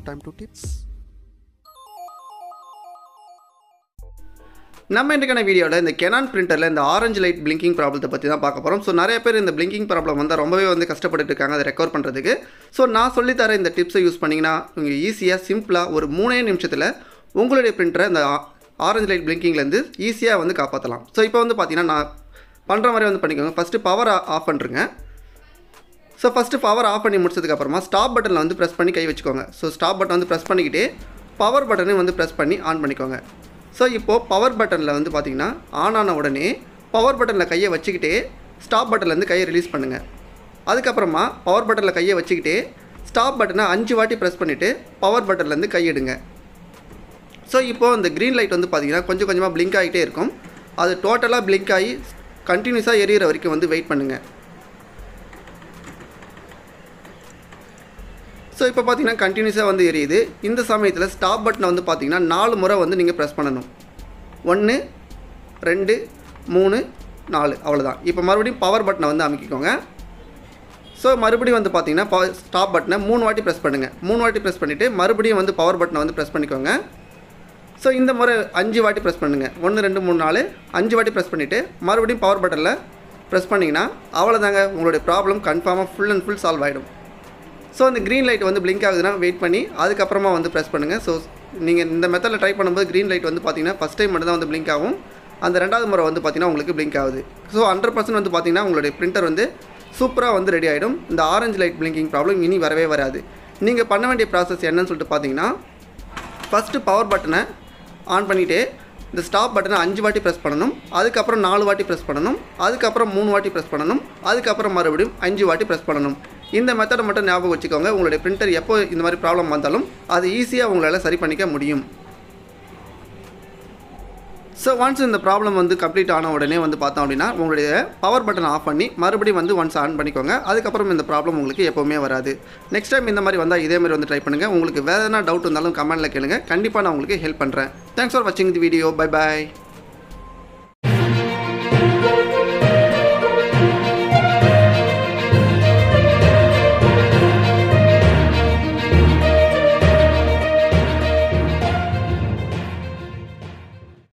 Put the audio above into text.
time to tips. நம்ம இன்றைக்கான வீடியோவில் இந்த கெனான் பிரிண்டரில் இந்த ஆரஞ்சு லைட் பிளிங்கிங் ப்ராப்ளத்தை பற்றி தான் பார்க்க போகிறோம் ஸோ நிறைய பேர் இந்த பிளிங்கிங் ப்ராப்ளம் வந்து ரொம்பவே வந்து கஷ்டப்பட்டுட்டு இருக்காங்க அதை ரெக்கவர் பண்ணுறதுக்கு ஸோ நான் சொல்லித்தர இந்த டிப்ஸை யூஸ் பண்ணிங்கன்னா நீங்கள் ஈஸியாக சிம்பிளாக ஒரு மூணே நிமிஷத்தில் உங்களுடைய பிரிண்டரை இந்த ஆரஞ்சு லைட் பிளிங்கிங்லேருந்து ஈஸியாக வந்து காப்பாற்றலாம் ஸோ இப்போ வந்து பார்த்தீங்கன்னா நான் பண்ணுற மாதிரி வந்து பண்ணிக்கோங்க ஃபஸ்ட்டு பவர் ஆஃப் பண்ணுறேங்க ஸோ ஃபஸ்ட்டு பவர் ஆஃப் பண்ணி முடிச்சதுக்கப்புறமா ஸ்டாப் பட்டனில் வந்து ப்ரெஸ் பண்ணி கை வச்சுக்கோங்க ஸோ ஸ்டாப் பட்டன் வந்து ப்ரெஸ் பண்ணிக்கிட்டே பவர் பட்டனையும் வந்து ப்ரெஸ் பண்ணி ஆன் பண்ணிக்கோங்க ஸோ இப்போது பவர் பட்டனில் வந்து பார்த்தீங்கன்னா ஆன் ஆன உடனே பவர் பட்டனில் கையை வச்சுக்கிட்டே ஸ்டாப் பட்டன்லேருந்து கையை ரிலீஸ் பண்ணுங்கள் அதுக்கப்புறமா பவர் பட்டனில் கையை வச்சுக்கிட்டே ஸ்டாப் பட்டனை அஞ்சு வாட்டி ப்ரெஸ் பண்ணிவிட்டு பவர் பட்டன்லேருந்து கையெடுங்க ஸோ இப்போது இந்த க்ரீன் லைட் வந்து பார்த்தீங்கன்னா கொஞ்சம் கொஞ்சமாக பிளிங்க் ஆகிட்டே இருக்கும் அது டோட்டலாக பிளிங்க் ஆகி கண்டினியூஸாக எரியிற வரைக்கும் வந்து வெயிட் பண்ணுங்கள் ஸோ இப்போ பார்த்தீங்கன்னா கண்டினியூஸாக வந்து எரியுது இந்த சமயத்தில் ஸ்டாப் பட்டனை வந்து பார்த்தீங்கன்னா நாலு முறை வந்து நீங்கள் ப்ரெஸ் பண்ணணும் ஒன்று ரெண்டு மூணு நாலு அவ்வளோதான் இப்போ மறுபடியும் பவர் பட்டனை வந்து அமைக்கிக்கோங்க ஸோ மறுபடியும் வந்து பார்த்தீங்கன்னா பவர் ஸ்டாப் பட்டனை மூணு வாட்டி ப்ரெஸ் பண்ணுங்கள் மூணு வாட்டி ப்ரெஸ் பண்ணிவிட்டு மறுபடியும் வந்து பவர் பட்டனை வந்து ப்ரெஸ் பண்ணிக்கோங்க ஸோ இந்த முறை அஞ்சு வாட்டி ப்ரெஸ் பண்ணுங்கள் ஒன்று ரெண்டு மூணு நாலு அஞ்சு வாட்டி ப்ரெஸ் பண்ணிவிட்டு மறுபடியும் பவர் பட்டனில் ப்ரெஸ் பண்ணிங்கன்னா அவ்வளோதாங்க உங்களுடைய ப்ராப்ளம் கன்ஃபார்மாக ஃபுல் அண்ட் ஃபுல் சால்வ் ஆகிடும் ஸோ அந்த க்ரீன் லைட் வந்து பிளிங்க் ஆகுதுன்னா வெயிட் பண்ணி அதுக்கப்புறமா வந்து ப்ரெஸ் பண்ணுங்கள் ஸோ நீங்கள் இந்த மெத்தடில் ட்ரை பண்ணும்போது க்ரீன் லைட் வந்து பார்த்தீங்கன்னா ஃபஸ்ட் டைம் மட்டும் தான் வந்து பிளிங்க் ஆகும் அந்த ரெண்டாவது முறை வந்து பார்த்தீங்கன்னா உங்களுக்கு பிளிங்க் ஆகுது ஸோ ஹண்ட்ரட் பர்சன்ட் வந்து பார்த்தீங்கன்னா உங்களுடைய பிரிண்டர் வந்து சூப்பராக வந்து ரெடி ஆகிடும் இந்த ஆரஞ்சு லைட் பிளிங்கிங் ப்ராப்ளம் இனி வரவே வராது நீங்கள் பண்ண வேண்டிய ப்ராசஸ் என்னன்னு சொல்லிட்டு பார்த்தீங்கன்னா ஃபஸ்ட்டு பவர் பட்டனை ஆன் பண்ணிவிட்டு இந்த ஸ்டாப் பட்டனை அஞ்சு வாட்டி ப்ரெஸ் பண்ணணும் அதுக்கப்புறம் நாலு வாட்டி ப்ரெஸ் பண்ணணும் அதுக்கப்புறம் மூணு வாட்டி ப்ரெஸ் பண்ணணும் அதுக்கப்புறம் மறுபடியும் அஞ்சு வாட்டி ப்ரெஸ் பண்ணணும் இந்த மெத்தடை மட்டும் ஞாபகம் வச்சுக்கோங்க உங்களுடைய பிரிண்டர் எப்போ இந்த மாதிரி ப்ராப்ளம் வந்தாலும் அது ஈஸியாக உங்களால் சரி பண்ணிக்க முடியும் ஸோ ஒன்ஸ் இந்த ப்ராப்ளம் வந்து கம்ப்ளீட் ஆன உடனே வந்து பார்த்தோம் அப்படின்னா உங்களுடைய பவர் பட்டன் ஆஃப் பண்ணி மறுபடியும் வந்து ஒன்ஸ் ஆன் பண்ணிக்கோங்க அதுக்கப்புறம் இந்த ப்ராப்ளம் உங்களுக்கு எப்போவுமே வராது நெக்ஸ்ட் டைம் இந்த மாதிரி வந்தால் இதே மாதிரி வந்து ட்ரை பண்ணுங்கள் உங்களுக்கு வேறு எதனா டவுட் இருந்தாலும் கமெண்ட்டில் கேளுங்க கண்டிப்பாக நான் உங்களுக்கு ஹெல்ப் பண்ணுறேன் தேங்க்ஸ் ஃபார் வாட்சிங் தி வீடியோ பை பாய்